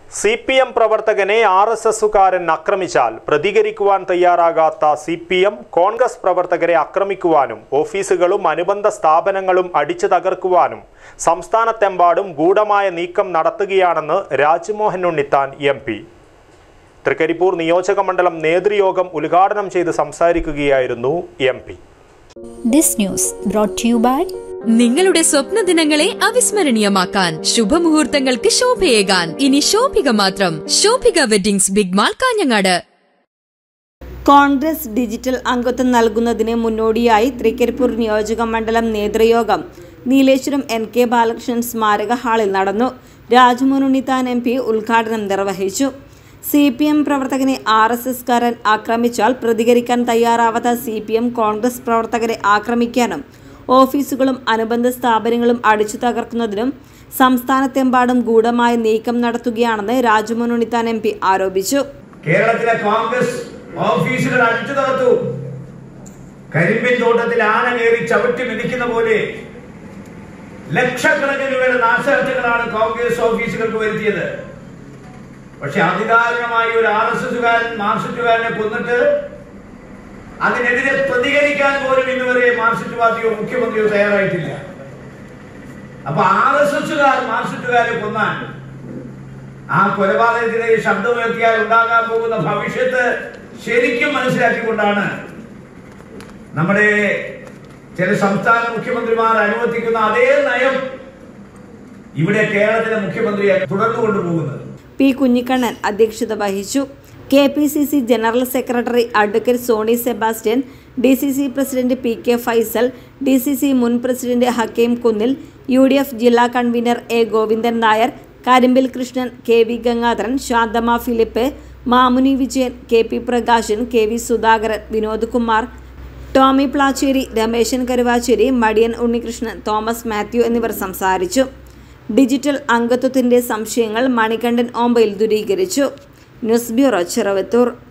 C P M പ്രവർത്തകനെ R S എസുകാരൻ ആക്രമിച്ചാൽ പ്രതികരിക്കുവാൻ തയ്യാറാകാത്ത സി പി എം കോൺഗ്രസ് പ്രവർത്തകരെ ആക്രമിക്കുവാനും ഓഫീസുകളും അനുബന്ധ സ്ഥാപനങ്ങളും അടിച്ചു തകർക്കുവാനും സംസ്ഥാനത്തെമ്പാടും ഗൂഢമായ നീക്കം നടത്തുകയാണെന്ന് രാജ്മോഹൻ ഉണ്ണിത്താൻ എം പി തൃക്കരിപ്പൂർ നിയോജക മണ്ഡലം നേതൃയോഗം ഉദ്ഘാടനം ചെയ്ത് സംസാരിക്കുകയായിരുന്നു M P This news brought to you by നിങ്ങളുടെ സ്വപ്ന ദിനങ്ങളെ അവിസ്മരണീയമാക്കാൻ ശുഭമുഹൂർത്തങ്ങൾക്ക് ശോഭയേകാൻ ഇനി ശോഭിക മാത്രം Shobhika weddings big mall Kanhangad Congress digital അംഗത്വം നൽകുന്നതിന് മുന്നോടിയായി തൃക്കരിപ്പൂർ നിയോജക മണ്ഡലം നേതൃയോഗം നീലേശ്വരം എൻ കെ ബാലകൃഷ്ണൻ സ്മാരക ഹാളിൽ നടന്നു രാജ്മോഹൻ ഉണ്ണിത്താൻ എം പി ഉദ്ഘാടനം നിർവഹിച്ചു സി പി എം പ്രവർത്തകനെ ആർ എസ് എസ്കാരൻ ആക്രമിച്ചാൽ പ്രതികരിക്കാൻ തയ്യാറാവാത്ത സി പി എം കോൺഗ്രസ് പ്രവർത്തകരെ ആക്രമിക്കാനും ഓഫീസുകളും അനുബന്ധ സ്ഥാപനങ്ങളും അടിച്ചു തകർക്കുന്നതിനും സംസ്ഥാനത്തെമ്പാടും ഗൂഢമായ നീക്കം നടത്തുകയാണെന്ന് രാജ്മോഹൻ ഉണ്ണിത്താൻ എം പി ആരോപിച്ചു കേരളത്തിലെ കോൺഗ്രസ് ഓഫീസുകൾ അടിച്ചു തകർത്തു കരിമ്പിൻ തോട്ടത്തിൽ ആന കയറി ചവിട്ടി മിതിക്കുന്ന പോലെ ലക്ഷക്കണക്കിന് രൂപയുടെ നാശനഷ്ടങ്ങളാണ് കോൺഗ്രസ് ഓഫീസുകൾക്ക് വരുത്തിയത് പക്ഷെ അതിദാരുണമായി ഒരു ആർ എസ് എസുകാരൻ മാർക്സിസ്റ്റുകാരനെ കൊന്നിട്ട് അതിനെതിരെ പ്രതികരിക്കാൻ പോലും ഇന്നുവരെ മാർക്സിസ്റ്റ് പാർട്ടിയോ മുഖ്യമന്ത്രിയോ തയ്യാറായിട്ടില്ല അപ്പൊ ആർ എസ് എസുകാർ മാർക്സിസ്റ്റുകാരെ കൊന്നാൽ ആ കൊലപാതകത്തിനെതിരെ ശബ്ദമുയർത്തിയാൽ ഉണ്ടാകാൻ പോകുന്ന ഭവിഷ്യത്ത് ശരിക്കും മനസ്സിലാക്കിക്കൊണ്ടാണ് നമ്മുടെ ചില സംസ്ഥാന മുഖ്യമന്ത്രിമാർ അനുവർത്തിക്കുന്ന അതേ നയം ഇവിടെ കേരളത്തിലെ മുഖ്യമന്ത്രി തുടർന്നു കൊണ്ടുപോകുന്നത് പി കുഞ്ഞിക്കണ്ണൻ അധ്യക്ഷത വഹിച്ചു K P C C general secretary advocate Sony Sebastian D C C president P K Faisal D C C മുൻ president Hakeem Kunnil U D F ജില്ലാ convener A Govindan Nair Karimbil Krishnan K V Gangadharan Shanthamma Philip Mamuni Vijayan K P Prakashan K V Sudhakaran Vinod Kumar Tomy Placheri Rameshan Karuvacheri Madiyan Unnikrishnan Thomas Mathew എന്നിവർ സംസാരിച്ചു ഡിജിറ്റൽ അംഗത്വത്തിന്റെ സംശയങ്ങൾ മണികണ്ഠൻ ഓമ്പയിൽ ദൂരീകരിച്ചു ന്യൂസ് ബ്യൂറോ ചെറുവത്തൂർ